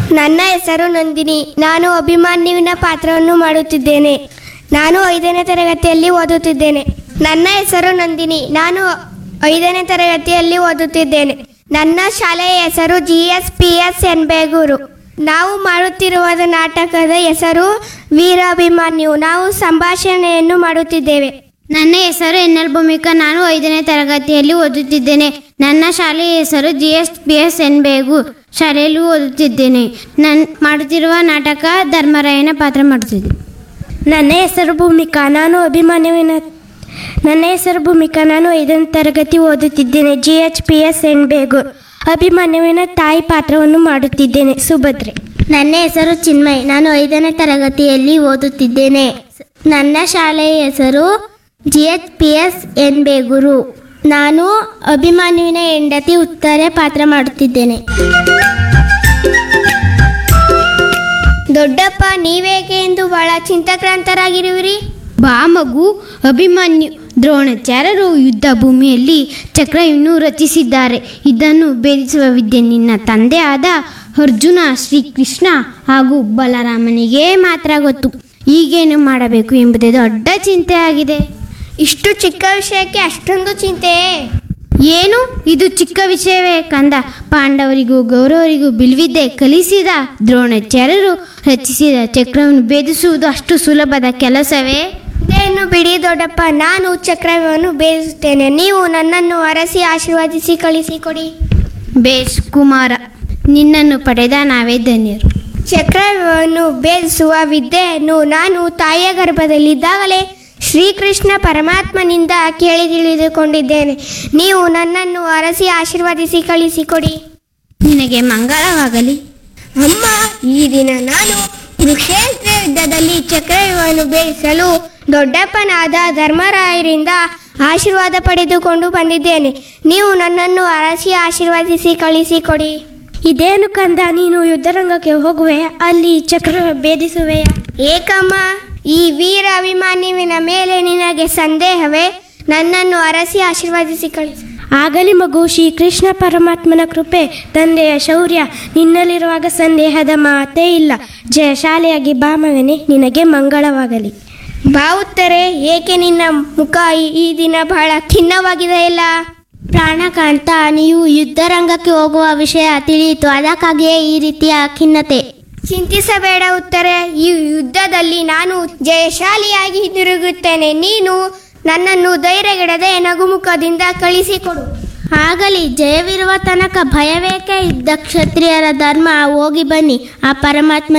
ನನ್ನ ಹೆಸರು ನಂದಿನಿ ನಾನು ಅಭಿಮಾನ್ಯುವಿನ ಪಾತ್ರವನ್ನು ಮಾಡುತ್ತಿದ್ದೇನೆ ನಾನು ಐದನೇ ತರಗತಿಯಲ್ಲಿ ಓದುತ್ತಿದ್ದೇನೆ ನನ್ನ ಹೆಸರು ನಂದಿನಿ ನಾನು ಐದನೇ ತರಗತಿಯಲ್ಲಿ ಓದುತ್ತಿದ್ದೇನೆ ನನ್ನ ಶಾಲೆಯ ಹೆಸರು G S P S N Begur ನಾವು ಮಾಡುತ್ತಿರುವ ನಾಟಕದ ಹೆಸರು ವೀರಾಭಿಮಾನ್ಯು ನಾವು ಸಂಭಾಷಣೆಯನ್ನು ಮಾಡುತ್ತಿದ್ದೇವೆ ನನ್ನ ಹೆಸರು ಎನ್ ಎಲ್ ಭೂಮಿಕಾ ನಾನು ಐದನೇ ತರಗತಿಯಲ್ಲಿ ಓದುತ್ತಿದ್ದೇನೆ ನನ್ನ ಶಾಲೆಯ ಹೆಸರು G S P S N ಬೇಗು ಶಾಲೆಯಲ್ಲಿ ಓದುತ್ತಿದ್ದೇನೆ ನಾನು ಮಾಡುತ್ತಿರುವ ನಾಟಕ ಧರ್ಮರಾಯನ ಪಾತ್ರ ಮಾಡುತ್ತಿದ್ದೆ ನನ್ನ ಹೆಸರು ಭೂಮಿಕಾ ನಾನು ಅಭಿಮಾನ್ಯುವಿನ ನನ್ನ ಹೆಸರು ಭೂಮಿಕಾ ನಾನು ಐದನೇ ತರಗತಿ ಓದುತ್ತಿದ್ದೇನೆ G H P S N Begur ಅಭಿಮಾನ್ಯುವಿನ ತಾಯಿ ಪಾತ್ರವನ್ನು ಮಾಡುತ್ತಿದ್ದೇನೆ ಸುಭದ್ರೆ ನನ್ನ ಹೆಸರು ಚಿನ್ಮಯ್ ನಾನು ಐದನೇ ತರಗತಿಯಲ್ಲಿ ಓದುತ್ತಿದ್ದೇನೆ ನನ್ನ ಶಾಲೆಯ ಹೆಸರು G H P S N Begur ನಾನು ಅಭಿಮಾನ್ಯುವಿನ ಹೆಂಡತಿ ಉತ್ತರ ಪಾತ್ರ ಮಾಡುತ್ತಿದ್ದೇನೆ ದೊಡ್ಡಪ್ಪ ನೀವೇಕೆ ಎಂದು ಬಹಳ ಚಿಂತಾಕ್ರಾಂತರಾಗಿರುವಿರಿ ಬಾ ಮಗು ಅಭಿಮನ್ಯು ದ್ರೋಣಾಚಾರ್ಯರು ಯುದ್ಧ ಭೂಮಿಯಲ್ಲಿ ಚಕ್ರವನ್ನು ರಚಿಸಿದ್ದಾರೆ ಇದನ್ನು ಭೇದಿಸುವ ವಿದ್ಯೆ ನಿನ್ನ ತಂದೆ ಆದ ಅರ್ಜುನ ಶ್ರೀಕೃಷ್ಣ ಹಾಗೂ ಬಲರಾಮನಿಗೆ ಮಾತ್ರ ಗೊತ್ತು ಈಗೇನು ಮಾಡಬೇಕು ಎಂಬುದೇ ದೊಡ್ಡ ಚಿಂತೆ ಆಗಿದೆ ಇಷ್ಟು ಚಿಕ್ಕ ವಿಷಯಕ್ಕೆ ಅಷ್ಟೊಂದು ಚಿಂತೆ ಏನು ಇದು ಚಿಕ್ಕ ವಿಷಯವೇ ಕಂದ ಪಾಂಡವರಿಗೂ ಗೌರವರಿಗೂ ಬಿಲ್ವಿದ್ದೆ ಕಲಿಸಿದ ದ್ರೋಣಾಚಾರ್ಯರು ರಚಿಸಿದ ಚಕ್ರವನ್ನು ಭೇದಿಸುವುದು ಅಷ್ಟು ಸುಲಭದ ಕೆಲಸವೇ ಇದೇನು ಬಿಡಿ ದೊಡ್ಡಪ್ಪ ನಾನು ಚಕ್ರವನ್ನು ಬೇಯಿಸುತ್ತೇನೆ ನೀವು ನನ್ನನ್ನು ಅರಸಿ ಆಶೀರ್ವದಿಸಿ ಕಳಿಸಿಕೊಡಿ ಬೇಷ್ ಕುಮಾರ ನಿನ್ನನ್ನು ಪಡೆದ ನಾವೇ ಧನ್ಯರು ಚಕ್ರವನ್ನು ಭೇದಿಸುವ ವಿದ್ಯೆಯನ್ನು ನಾನು ತಾಯಿಯ ಗರ್ಭದಲ್ಲಿದ್ದಾಗಲೇ ಶ್ರೀಕೃಷ್ಣ ಪರಮಾತ್ಮನಿಂದ ಕೇಳಿ ತಿಳಿದುಕೊಂಡಿದ್ದೇನೆ ನೀವು ನನ್ನನ್ನು ಅರಸಿ ಆಶೀರ್ವದಿಸಿ ಕಳಿಸಿಕೊಡಿ ನಿನಗೆ ಮಂಗಳವಾಗಲಿ ಅಮ್ಮ ಈ ದಿನ ನಾನು ಕುರುಕ್ಷೇತ್ರ ಯುದ್ಧದಲ್ಲಿ ಚಕ್ರವ್ಯೂಹವನ್ನು ಬೇಯಿಸಲು ದೊಡ್ಡಪ್ಪನಾದ ಧರ್ಮರಾಯರಿಂದ ಆಶೀರ್ವಾದ ಪಡೆದುಕೊಂಡು ಬಂದಿದ್ದೇನೆ ನೀವು ನನ್ನನ್ನು ಅರಸಿ ಆಶೀರ್ವದಿಸಿ ಕಳಿಸಿಕೊಡಿ ಇದೇನು ಕಂದ ನೀನು ಯುದ್ಧರಂಗಕ್ಕೆ ಹೋಗುವೆ ಅಲ್ಲಿ ಚಕ್ರ ಭೇದಿಸುವೆಯ ಏಕಮ್ಮ ಈ ವೀರ ಅಭಿಮಾನ್ಯುವಿನ ಮೇಲೆ ನಿನಗೆ ಸಂದೇಹವೇ ನನ್ನನ್ನು ಅರಸಿ ಆಶೀರ್ವದಿಸಿ ಕಳಿಸಿ ಆಗಲಿ ಮಗು ಶ್ರೀಕೃಷ್ಣ ಪರಮಾತ್ಮನ ಕೃಪೆ ತಂದೆಯ ಶೌರ್ಯ ನಿನ್ನಲ್ಲಿರುವಾಗ ಸಂದೇಹದ ಮಾತೇ ಇಲ್ಲ ಜಯಶಾಲಿಯಾಗಿ ಬಾ ಮಗನೇ ನಿನಗೆ ಮಂಗಳವಾಗಲಿ ಬಾವುತ್ತರೆ ಏಕೆ ನಿನ್ನ ಮುಖ ಈ- ಈ ದಿನ ಬಹಳ ಖಿನ್ನವಾಗಿದೆ ಇಲ್ಲ ಪ್ರಾಣಕಾಂತ ನೀವು ಯುದ್ಧರಂಗಕ್ಕೆ ಹೋಗುವ ವಿಷಯ ತಿಳಿಯಿತು ಅದಕ್ಕಾಗಿಯೇ ಈ ರೀತಿಯ ಖಿನ್ನತೆ ಚಿಂತಿಸಬೇಡ ಉತ್ತರೆ ಈ ಯುದ್ಧದಲ್ಲಿ ನಾನು ಜಯಶಾಲಿಯಾಗಿ ತಿರುಗುತ್ತೇನೆ ನೀನು ನನ್ನನ್ನು ಧೈರ್ಯಗೆಡದೆ ನಗುಮುಖದಿಂದ ಕಳಿಸಿಕೊಡು ಆಗಲಿ ಜಯವಿರುವ ತನಕ ಭಯವೇಕೆ ಇದ್ದ ಕ್ಷತ್ರಿಯರ ಧರ್ಮ ಹೋಗಿ ಬನ್ನಿ ಆ ಪರಮಾತ್ಮ